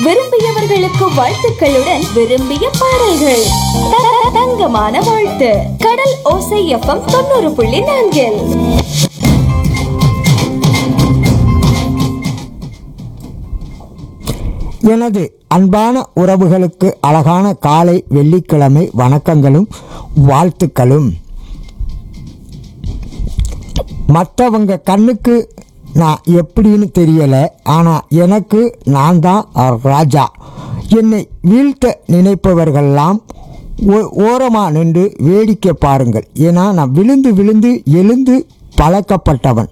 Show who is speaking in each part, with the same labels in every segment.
Speaker 1: விரும்பியவர்களுக்கு வாழ்த்துக்களுடன் விரும்பிய பாடல்கள் த- த- தங்கமான வாழ்த்து கடல் ஓசை எஃப்எம் தொண்ணூறு புள்ளி நான்கில்
Speaker 2: எனது அன்பான உறவுகளுக்கு அழகான காலை வெள்ளிக்கிழமை வணக்கங்களும் வாழ்த்துக்களும் மற்றவங்க கண்ணுக்கு நான் எப்படின்னு தெரியலை ஆனால் எனக்கு நான் தான் ராஜா என்னை வீழ்த்த நினைப்பவர்களெல்லாம் ஓரமாக நின்று வேடிக்கை பாருங்கள் ஏன்னா நான் விழுந்து விழுந்து எழுந்து பழக்கப்பட்டவன்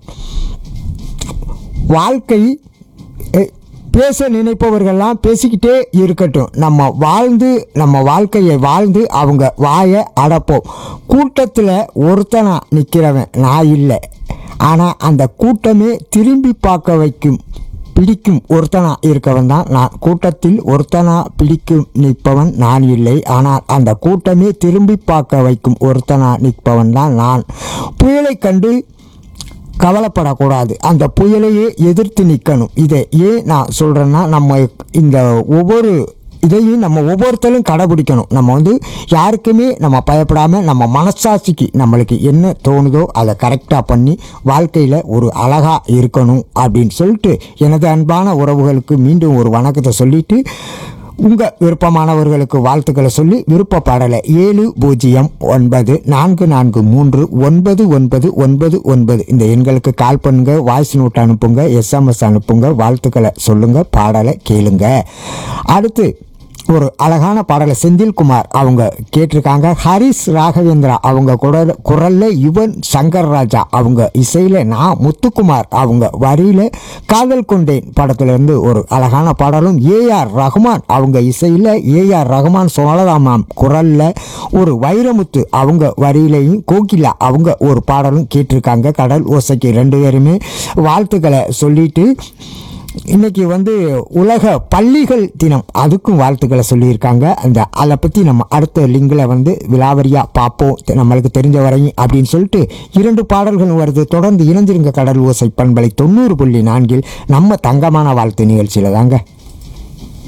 Speaker 2: வாழ்க்கை எ, பேச நினைப்பவர்கள்லாம் பேசிக்கிட்டே இருக்கட்டும் நம்ம வாழ்ந்து நம்ம வாழ்க்கையை வாழ்ந்து அவங்க வாயை அடப்போம் கூட்டத்தில் ஒருத்தனா நிற்கிறவன் நான் இல்லை ஆனால் அந்த கூட்டமே திரும்பி பார்க்க வைக்கும் பிடிக்கும் ஒருத்தனா இருக்கவன் தான் நான் கூட்டத்தில் ஒருத்தனா பிடிக்கும் நிற்பவன் நான் இல்லை ஆனால் அந்த கூட்டமே திரும்பி பார்க்க வைக்கும் ஒருத்தனா நிற்பவன் தான் நான் புயலை கண்டு கவலைப்படக்கூடாது அந்த புயலையே எதிர்த்து நிற்கணும் இதை ஏன் நான் சொல்கிறேன்னா நம்ம இந்த ஒவ்வொரு இதையும் நம்ம ஒவ்வொருத்தரும் கடைபிடிக்கணும் நம்ம வந்து யாருக்குமே நம்ம பயப்படாமல் நம்ம மனசாட்சிக்கு நம்மளுக்கு என்ன தோணுதோ அதை கரெக்டாக பண்ணி வாழ்க்கையில் ஒரு அழகாக இருக்கணும் அப்படின்னு சொல்லிட்டு எனது அன்பான உறவுகளுக்கு மீண்டும் ஒரு வணக்கத்தை சொல்லிட்டு உங்கள் விருப்பமானவர்களுக்கு வாழ்த்துக்களை சொல்லி விருப்ப பாடலை ஏழு பூஜ்ஜியம் ஒன்பது நான்கு நான்கு மூன்று ஒன்பது ஒன்பது ஒன்பது ஒன்பது இந்த எண்களுக்கு கால் பண்ணுங்க வாய்ஸ் நோட் அனுப்புங்க எஸ்எம்எஸ் அனுப்புங்க வாழ்த்துக்களை சொல்லுங்க பாடலை கேளுங்க அடுத்து ஒரு அழகான பாடலை செந்தில்குமார் அவங்க கேட்டிருக்காங்க ஹரிஸ் ராகவேந்திரா அவங்க குரல் குரலில் யுவன் சங்கர் ராஜா அவங்க இசையில் நான் முத்துக்குமார் அவங்க வரியில் காதல் கொண்டேன் படத்துலேருந்து ஒரு அழகான பாடலும் ஏஆர் ரஹ்மான் அவங்க இசையில் ஏஆர் ரஹ்மான் சோழராமாம் குரலில் ஒரு வைரமுத்து அவங்க வரியிலையும் கோகிலா அவங்க ஒரு பாடலும் கேட்டிருக்காங்க கடல் ஓசைக்கு ரெண்டு பேருமே வாழ்த்துக்களை சொல்லிட்டு இன்னைக்கு வந்து உலக பள்ளிகள் தினம் அதுக்கும் வாழ்த்துக்களை சொல்லியிருக்காங்க அந்த அதை பற்றி நம்ம அடுத்த லிங்கில் வந்து விலாவரியாக பார்ப்போம் தெ- நம்மளுக்கு தெரிஞ்ச வரையும் அப்படின்னு சொல்லிட்டு இரண்டு பாடல்கள் வருது தொடர்ந்து இணைந்திருங்க கடல் ஓசை பண்பலை தொண்ணூறு புள்ளி நான்கில் நம்ம தங்கமான வாழ்த்து நிகழ்ச்சியில் தாங்க